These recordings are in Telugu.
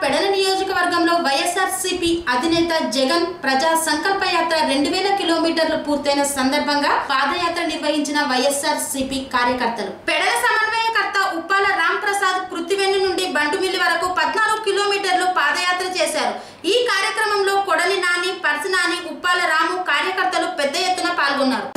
పెడల నియోజకవర్గంలో వైఎస్ఆర్సీపీ అధినేత జగన్ ప్రజా సంకల్ప యాత్ర రెండు వేల కిలోమీటర్లు పూర్తయిన సందర్భంగా పాదయాత్ర నిర్వహించిన వైఎస్ఆర్సీపీ కార్యకర్తలు పెడల సమన్వయకర్త ఉప్పాల రామ్ ప్రసాద్ కృత్తివెన్ను నుండి బంటుమిల్లి వరకు పద్నాలుగు కిలోమీటర్లు పాదయాత్ర చేశారు ఈ కార్యక్రమంలో కొడలి నాని పర్సనాని ఉప్పాల రాము కార్యకర్తలు పెద్ద ఎత్తున పాల్గొన్నారు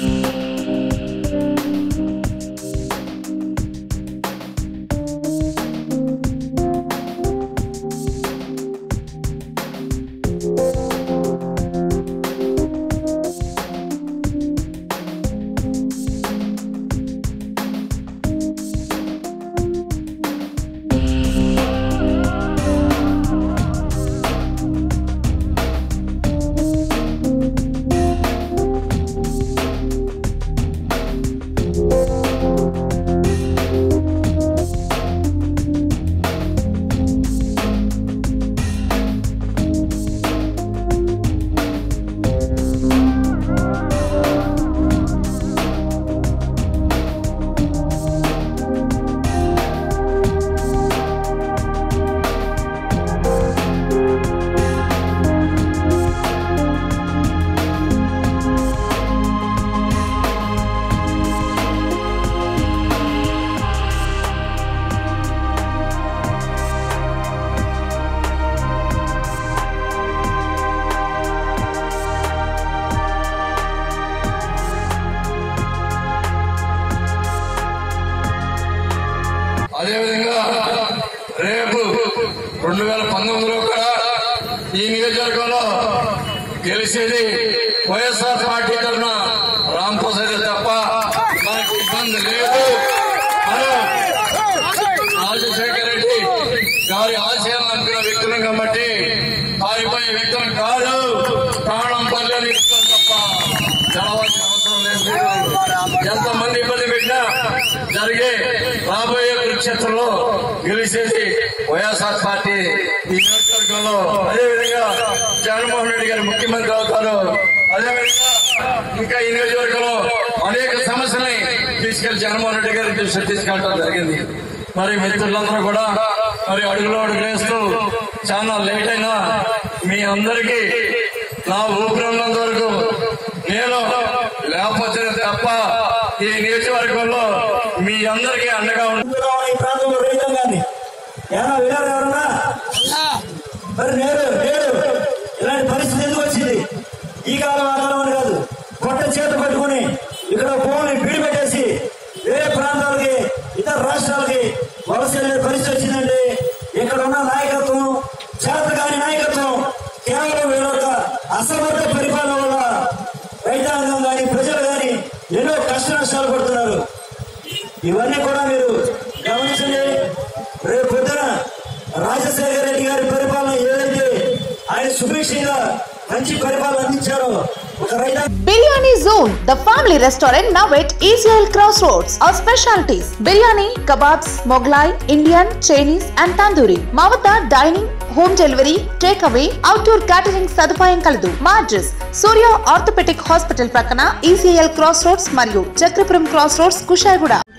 అదేవిధంగా రేపు రెండు వేల పంతొమ్మిదిలో కూడా ఈ నియోజకవర్గంలో గెలిచేది వైఎస్ఆర్ పార్టీ తరఫున రాంప్రసాద్ తప్ప మనకి ఇబ్బంది లేదు మనం రాజశేఖర రెడ్డి గారి ఆశయాలను అనుకున్న వ్యక్తులం కాబట్టి పారిపోయే వ్యక్తులు కాదు ప్రాణం పల్లెని వ్యక్తులు తప్ప చదవాల్సిన అవసరం లేదు మీరు ఎంతమంది ఇబ్బంది పెట్టినా జరిగే రాబోయే కురుక్షేత్రంలో గెలిచేది వైఎస్ఆర్ పార్టీ ఈ నియోజకవర్గంలో అదేవిధంగా జగన్మోహన్ రెడ్డి గారు ముఖ్యమంత్రి అవుతారు అదేవిధంగా ఇంకా ఈ నియోజకవర్గంలో అనేక సమస్యల్ని తీసుకెళ్లి జగన్మోహన్ రెడ్డి గారి దృష్టి తీసుకెళ్ళడం జరిగింది మరి మిత్రులందరూ కూడా మరి అడుగులో అడుగు వేస్తూ చాలా లేట్ అయినా మీ అందరికీ నా ఊపిరినంత వరకు నేను లేకపోతే తప్ప ఈ నియోజకవర్గంలో మీ అందరికీ అండగా ఉంటాను ఇందులో ఈ ప్రాంతంలో రైతాంగాన్ని ఏమన్నా వినారు ఎవరన్నా మరి నేడు నేడు ఇలాంటి పరిస్థితి ఎందుకు వచ్చింది ఈ కాలం ఆ కాలం అని కాదు కొట్ట చేత పట్టుకుని ఇక్కడ భూమిని బీడి పెట్టేసి వేరే ప్రాంతాలకి ఇతర రాష్ట్రాలకి వలస వెళ్ళే పరిస్థితి వచ్చిందండి ఇక్కడ ఉన్న నాయకత్వం చేత కాని నాయకత్వం కేవలం వీళ్ళ యొక్క అసమర్థ పరిపాలన వల్ల రైతాంగం కానీ ప్రజలు కానీ ఎన్నో కష్ట నష్టాలు పడుతున్నారు ఇవన్నీ కూడా మీరు గమనించండి రేపు పొద్దున రాజశేఖర రెడ్డి గారి పరిపాలన ఏదైతే ఆయన సుభిక్షంగా మంచి పరిపాలన అందించారో ఒక raita Biryani Zone, the family restaurant now at ECL Crossroads. Our specialties biryani, kebabs, Moglai, Indian, Chinese, and tandoori. మా వద్ద dining home delivery take away outdoor catering సదుపాయం కలదు మా అడ్రస్ సూర్య ఆర్థోపెటిక్ హాస్పిటల్ ప్రక్కన ఈసీఎల్ క్రాస్ రోడ్స్ మరియు చక్రపురం క్రాస్ రోడ్స్ కుషాయిగూడ